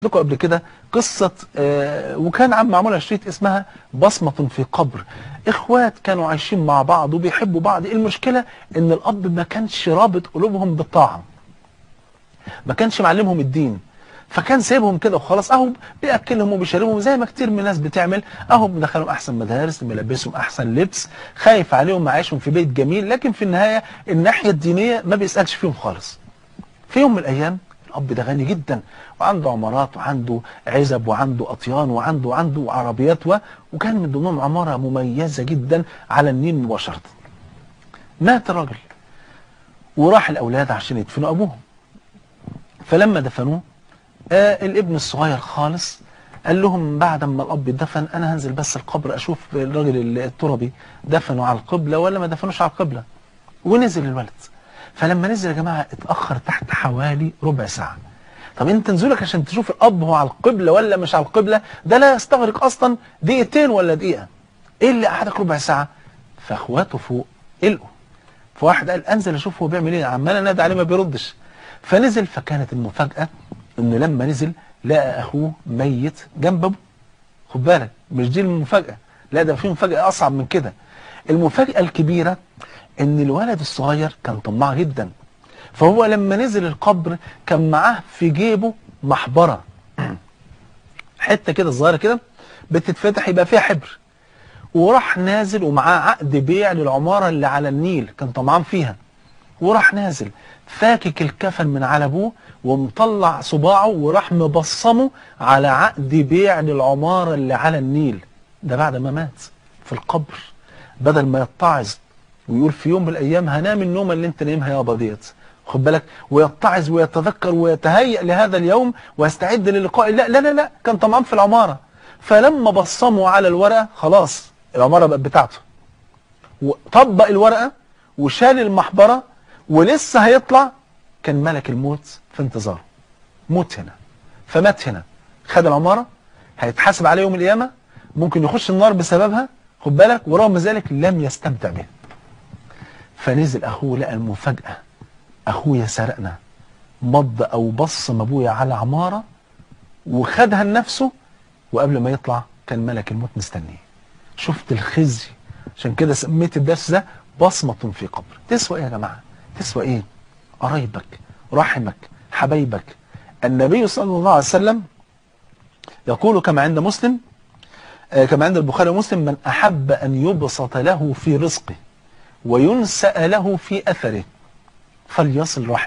لكم قبل كده قصة آه، وكان عم معمولة شريط اسمها بصمة في قبر اخوات كانوا عايشين مع بعض وبيحبوا بعض المشكلة ان الاب ما كانش رابط قلوبهم بالطاعة ما كانش معلمهم الدين فكان سايبهم كده وخلاص اهو بياكلهم وبيشربهم زي ما كتير من الناس بتعمل اهو مدخلهم احسن مدارس ملبسهم احسن لبس خايف عليهم معيشهم في بيت جميل لكن في النهايه الناحيه الدينيه ما بيسالش فيهم خالص في يوم من الايام الاب ده غني جدا وعنده عمارات وعنده عزب وعنده اطيان وعنده وعنده عربيات و... وكان من ضمنهم عماره مميزه جدا على النيل مباشره مات الراجل وراح الاولاد عشان يدفنوا ابوهم فلما دفنوه آه الابن الصغير خالص قال لهم بعد ما الاب دفن انا هنزل بس القبر اشوف الراجل التربي دفنوا على القبله ولا ما دفنوش على القبله ونزل الولد فلما نزل يا جماعه اتاخر تحت حوالي ربع ساعه طب انت نزولك عشان تشوف الاب هو على القبله ولا مش على القبله ده لا يستغرق اصلا دقيقتين ولا دقيقه ايه اللي قعدك ربع ساعه فاخواته فوق قلقوا فواحد قال انزل اشوف هو بيعمل ايه عمال انادي عليه ما بيردش فنزل فكانت المفاجاه انه لما نزل لقى اخوه ميت جنب ابوه خد بالك مش دي المفاجاه لا ده في مفاجاه اصعب من كده المفاجاه الكبيره ان الولد الصغير كان طماع جدا فهو لما نزل القبر كان معاه في جيبه محبره حته كده صغيره كده بتتفتح يبقى فيها حبر وراح نازل ومعاه عقد بيع للعماره اللي على النيل كان طمعان فيها وراح نازل فاكك الكفن من على ابوه ومطلع صباعه وراح مبصمه على عقد بيع للعماره اللي على النيل ده بعد ما مات في القبر بدل ما يتعظ ويقول في يوم من الايام هنام النوم اللي انت نايمها يابا ديت خد بالك ويتعظ ويتذكر ويتهيأ لهذا اليوم ويستعد للقاء لا لا لا لا كان طمعان في العماره فلما بصموا على الورقه خلاص العماره بقت بتاعته وطبق الورقه وشال المحبره ولسه هيطلع كان ملك الموت في انتظاره موت هنا فمات هنا خد العماره هيتحاسب عليه يوم القيامه ممكن يخش النار بسببها خد بالك ورغم ذلك لم يستمتع بها فنزل اخوه لقى المفاجاه اخويا سرقنا مض او بصم ابويا على عماره وخدها لنفسه وقبل ما يطلع كان ملك الموت مستنيه شفت الخزي عشان كده سميت الدرس ده بصمة في قبر تسوى ايه يا جماعة تسوى ايه قرايبك رحمك حبايبك النبي صلى الله عليه وسلم يقول كما عند مسلم آه كما عند البخاري ومسلم من أحب أن يبسط له في رزقه وينسأ له في أثره فليصل رحمه